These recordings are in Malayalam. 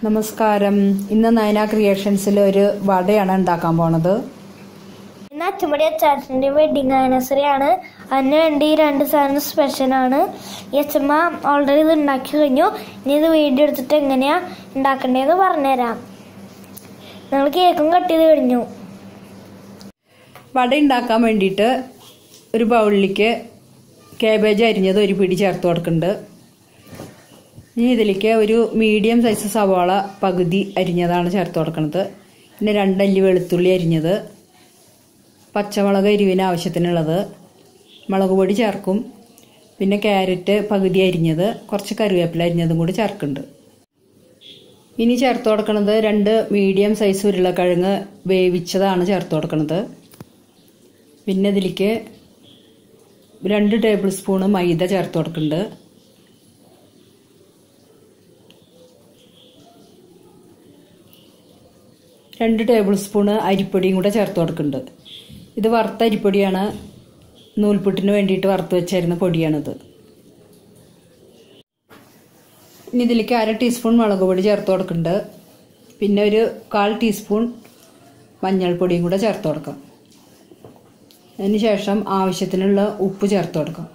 നമസ്കാരം ഇന്ന് നയന ക്രിയേഷൻസിൽ ഒരു വടയാണ് ഉണ്ടാക്കാൻ പോണത് ഇന്ന് അച്ചുമടി അച്ചാച്ചൻ്റെ വെഡിങ് ആനിവേഴ്സറി ആണ് അതിന് വേണ്ടി ഈ രണ്ട് സാധനം സ്പെഷ്യലാണ് ഈ അച്ഛമ്മ ഓൾറെഡി ഇത് ഉണ്ടാക്കി കഴിഞ്ഞു ഇനി ഇത് വീഡിയോ എടുത്തിട്ട് എങ്ങനെയാ ഉണ്ടാക്കേണ്ടതെന്ന് പറഞ്ഞുതരാം ഞങ്ങൾ കേക്കും കട്ട് ചെയ്ത് കഴിഞ്ഞു വട ഉണ്ടാക്കാൻ വേണ്ടിയിട്ട് ഒരു ബൗളിലേക്ക് കാബേജ് അരിഞ്ഞത് ഒരു പിടി ചേർത്ത് കൊടുക്കുന്നുണ്ട് ഇനി ഇതിലേക്ക് ഒരു മീഡിയം സൈസ് സവാള പകുതി അരിഞ്ഞതാണ് ചേർത്ത് കൊടുക്കുന്നത് പിന്നെ രണ്ടല്ലി വെളുത്തുള്ളി അരിഞ്ഞത് പച്ചമുളക് എരിവിന് ആവശ്യത്തിനുള്ളത് മുളക് പൊടി ചേർക്കും പിന്നെ ക്യാരറ്റ് പകുതി അരിഞ്ഞത് കുറച്ച് കറിവേപ്പില അരിഞ്ഞതും കൂടി ചേർക്കുന്നുണ്ട് ഇനി ചേർത്ത് കൊടുക്കുന്നത് രണ്ട് മീഡിയം സൈസ് ഉരുളക്കിഴങ്ങ് വേവിച്ചതാണ് ചേർത്ത് കൊടുക്കുന്നത് പിന്നെ ഇതിലേക്ക് രണ്ട് ടേബിൾ സ്പൂണ് മൈദ ചേർത്ത് കൊടുക്കുന്നുണ്ട് രണ്ട് ടേബിൾ സ്പൂണ് അരിപ്പൊടിയും കൂടെ ചേർത്ത് കൊടുക്കുന്നുണ്ട് ഇത് വറുത്ത അരിപ്പൊടിയാണ് നൂൽപുട്ടിന് വേണ്ടിയിട്ട് വറുത്ത് വെച്ചായിരുന്ന പൊടിയാണിത് ഇനി ഇതിലേക്ക് അര ടീസ്പൂൺ മുളക് പൊടി ചേർത്ത് കൊടുക്കുന്നുണ്ട് പിന്നെ ഒരു കാൽ ടീസ്പൂൺ മഞ്ഞൾപ്പൊടിയും കൂടെ ചേർത്ത് കൊടുക്കാം അതിന് ശേഷം ആവശ്യത്തിനുള്ള ഉപ്പ് ചേർത്ത് കൊടുക്കാം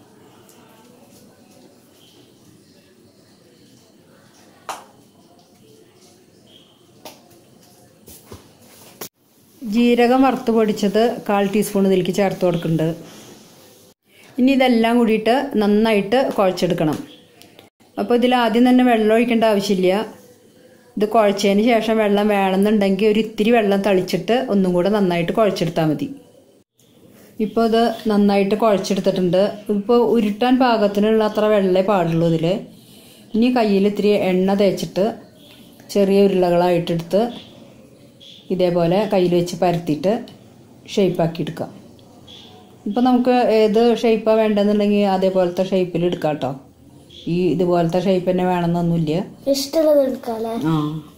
ജീരകം വറുത്ത് പൊടിച്ചത് കാൽ ടീസ്പൂൺ ഇതിലേക്ക് ചേർത്ത് കൊടുക്കുന്നുണ്ട് ഇനി ഇതെല്ലാം കൂടിയിട്ട് നന്നായിട്ട് കുഴച്ചെടുക്കണം അപ്പോൾ ഇതിൽ ആദ്യം തന്നെ വെള്ളം ഒഴിക്കേണ്ട ആവശ്യമില്ല ഇത് കുഴച്ചതിന് ശേഷം വെള്ളം വേണമെന്നുണ്ടെങ്കിൽ ഒരു ഇത്തിരി വെള്ളം തളിച്ചിട്ട് ഒന്നും കൂടെ നന്നായിട്ട് കുഴച്ചെടുത്താൽ മതി ഇപ്പോൾ ഇത് നന്നായിട്ട് കുഴച്ചെടുത്തിട്ടുണ്ട് ഇപ്പോൾ ഉരുട്ടാൻ പാകത്തിനുള്ള അത്ര വെള്ളമേ പാടുള്ളൂ ഇതിൽ ഇനി കയ്യിൽ ഇത്തിരി എണ്ണ തേച്ചിട്ട് ചെറിയ ഉരുളകളായിട്ടെടുത്ത് ഇതേപോലെ കയ്യിൽ വെച്ച് പരത്തിയിട്ട് ഷേപ്പാക്കി എടുക്കാം ഇപ്പോൾ നമുക്ക് ഏത് ഷേപ്പാണ് വേണ്ടതെന്നുണ്ടെങ്കിൽ അതേപോലത്തെ ഷേപ്പിൽ എടുക്കാം കേട്ടോ ഈ ഇതുപോലത്തെ ഷേപ്പ് തന്നെ വേണമെന്നൊന്നുമില്ല ഇഷ്ടമുള്ളത് എടുക്കാല്ലേ ആ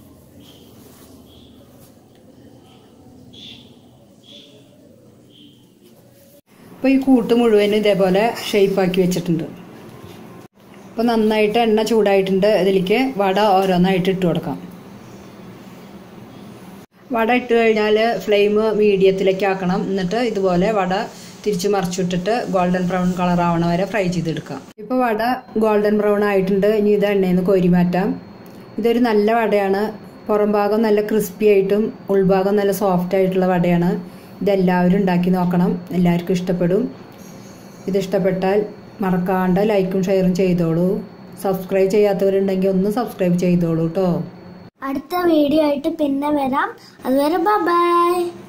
അപ്പോൾ ഈ കൂട്ട് മുഴുവനും ഇതേപോലെ ഷേപ്പാക്കി വെച്ചിട്ടുണ്ട് അപ്പോൾ നന്നായിട്ട് എണ്ണ ചൂടായിട്ടുണ്ട് ഇതിലേക്ക് വട ഓരോന്നായിട്ട് ഇട്ട് കൊടുക്കാം വട ഇട്ട് കഴിഞ്ഞാൽ ഫ്ലെയിം മീഡിയത്തിലേക്ക് ആക്കണം എന്നിട്ട് ഇതുപോലെ വട തിരിച്ച് മറിച്ചിട്ടിട്ട് ഗോൾഡൻ ബ്രൗൺ കളർ ആവണ വരെ ഫ്രൈ ചെയ്തെടുക്കാം ഇപ്പോൾ വട ഗോൾഡൻ ബ്രൗൺ ആയിട്ടുണ്ട് ഇനി ഇത് എണ്ണയിൽ നിന്ന് കോരി മാറ്റാം ഇതൊരു നല്ല വടയാണ് പുറം ഭാഗം നല്ല ക്രിസ്പി ആയിട്ടും ഉൾഭാഗം നല്ല സോഫ്റ്റ് ആയിട്ടുള്ള വടയാണ് ഇതെല്ലാവരും ഉണ്ടാക്കി നോക്കണം എല്ലാവർക്കും ഇഷ്ടപ്പെടും ഇത് ഇഷ്ടപ്പെട്ടാൽ മറക്കാണ്ട് ലൈക്കും ഷെയറും ചെയ്തോളൂ സബ്സ്ക്രൈബ് ചെയ്യാത്തവരുണ്ടെങ്കിൽ ഒന്ന് സബ്സ്ക്രൈബ് ചെയ്തോളൂ കേട്ടോ അടുത്ത വീഡിയോ ആയിട്ട് പിന്നെ വരാം അതുവരെ ബൈ